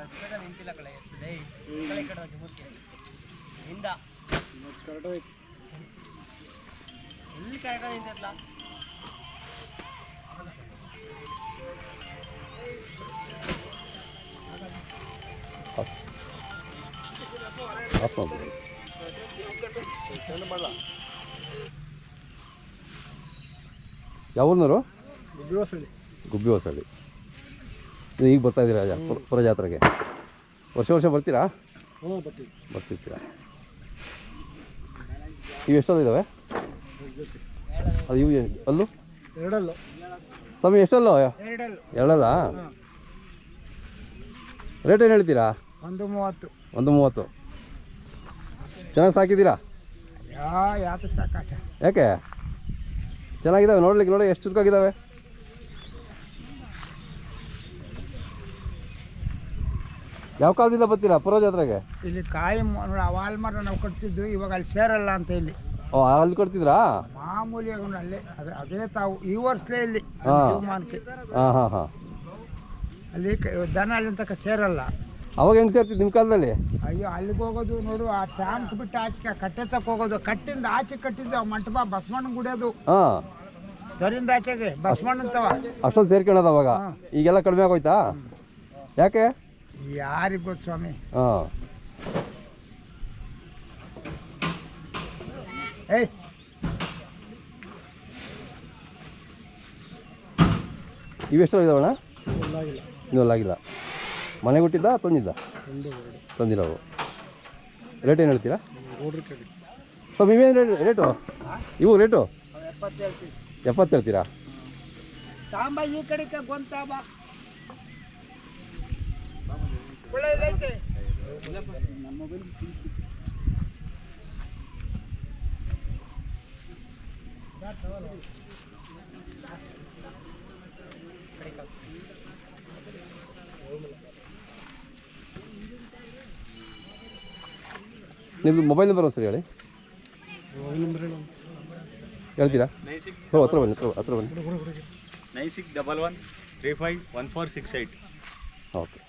ಹತ್ರದಲ್ಲಿ ನಿಂತಿಲ್ಲ ಕಡೆ ಲೇ ಈ ಕಡೆ ಈ ಕಡೆ ಹೋಗಿ ಮೂರ್ತಿ ಹಿಂದ ಎಲ್ಲಿ ಕರೆಕ್ಟಾಗಿ ನಿಂತಿದ್ಲ ಆಫ್ ಮಾಡ್ಬಿಡಿ ಯಾವ ಊರಿನವರು ಗುಬ್ಬಿ ಹೊಸಳ್ಳಿ ನೀವು ಈಗ ಬರ್ತಾ ಇದ್ದೀರಾ ಜಾ- ಪುರ- ಪುರ ಜಾತ್ರೆಗೆ ವರ್ಷ ವರ್ಷ ಬರ್ತೀರಾ ಹ್ಞೂ ಬರ್ತೀವಿ ಬರ್ತಿರ್ತೀರಾ ಇವು ಎಷ್ಟೊಂದು ಇದ್ದಾವೆ ಅದು ಇವು ಎ- ಅಲ್ಲು ಎರಡಲ್ಲು ಸ್ವಾಮಿ ಎಷ್ಟಲ್ಲೋ ಎರಡಲ್ಲು ಎರಡಲ್ಲ ರೇಟ್ ಏನು ಹೇಳ್ತೀರಾ ಒಂದು ಮೂವತ್ತು ಒಂದು ಮೂವತ್ತು ಚೆನ್ನಾಗಿ ಸಾಕಿದ್ದೀರಾ ಯಾ ಯಾಕೆ ಸಾಕಾಟ ಯಾಕೆ ಚೆನ್ನಾಗಿದ್ದಾವೆ ನೋಡ್ಲಿಕ್ಕೆ ನೋಡಿ ಎಷ್ಟು ಚುರುಕಾಗಿದ್ದಾವೆ ಯಾವ ಕಾಲದಿಂದ ಬರ್ತೀರಾ ಪುರ ಜಾತ್ರೆಗೆ ಇಲ್ಲಿ ಕಾಯಿ ವಾಲ್ ಮರ ನಾವು ಕಟ್ತಿದ್ವಿ ಇವಾಗ ಅಲ್ಲಿ ಸೇರಲ್ಲ ಅಂತ ಇಲ್ಲಿ ಓ ಅಲ್ಲಿ ಕೊಡ್ತಿದ್ರಾ ಮಾಮೂಲಿ ಅವ್ನು ಅಲ್ಲೇ ಅದೇ ಅದೇ ತಾವು ಈ ವರ್ಷಲೇ ಇಲ್ಲಿ ಹಾ. ಜೀವಮಾನಕ್ಕೆ ಹಾಂ ಹಾಂ ಹಾಂ ಅಲ್ಲಿ ಕ- ದನ ಅಲ್ಲಿ ತನಕ ಸೇರಲ್ಲ ಅವಾಗ ಹೆಂಗೆ ಸೇರ್ತಿದ್ದು ನಿಮ್ಮ ಕಾಲದಲ್ಲಿ ಅಯ್ಯೋ ಅಲ್ಲಿಗೆ ಹೋಗೋದು ನೋಡು ಆ ಟ್ಯಾಂಕ್ ಬಿಟ್ಟು ಆಚೆ ಕಟ್ಟೆ ತಕ್ಕ ಹೋಗೋದು ಕಟ್ಟಿಂದ ಆಚೆ ಕಟ್ಟಿದ್ದು ಆ ಮಂಟಪ ಬಸವಣ್ಣ ಗುಡಿಯೋದು ಹಾಂ ದರಿಂದ ಆಚೆಗೆ ಬಸವಣ್ಣಂತವ ಅಷ್ಟೊಂದು ಸೇರ್ಕೊಳ್ಳೋದು ಅವಾಗ ಹಾ. ಈಗೆಲ್ಲ ಕಡಿಮೆ ಆಗೋಯ್ತಾ ಯಾಕೆ ಯಾರಿಗ್ ಗೊತ್ತು ಸ್ವಾಮಿ ಹಾಂ ಏಯ್ ಇವೆಷ್ಟು ಇದಾವಣ್ಣ ಇನ್ನೂ ಅಲ್ಲಾಗಿಲ್ಲ ಮನೆಗೆ ಹುಟ್ಟಿದ್ದ ತಂದಿದ್ದ ತಂದಿರೋವು ರೇಟ್ ಏನು ಹೇಳ್ತೀರಾ ಸ್ವಾಮಿ ಇವೇನು ರೇಟ್ ರೇಟು ಇವು ರೇಟು ಎಪ್ಪತ್ತು ಹೇಳ್ತೀವಿ ಎಪ್ಪತ್ತು ಹೇಳ್ತೀರಾ ತಾಂಬ ಈ ಕಡೆಗೆ ಗೊಂತಾಬ ಒಳ್ಳೆ ಐತೆ ನಿಮ್ಮದು ಮೊಬೈಲ್ ನಂಬರ್ ಸರಿ ಹೇಳಿ ಹೇಳ್ತೀರಾ ನೈನ್ ಸಿಕ್ಸ್ ಹೋ ಹತ್ರ ಬನ್ನಿ ಹತ್ರ ಹತ್ರ ಬನ್ನಿ nine six double one three five one four six eight okay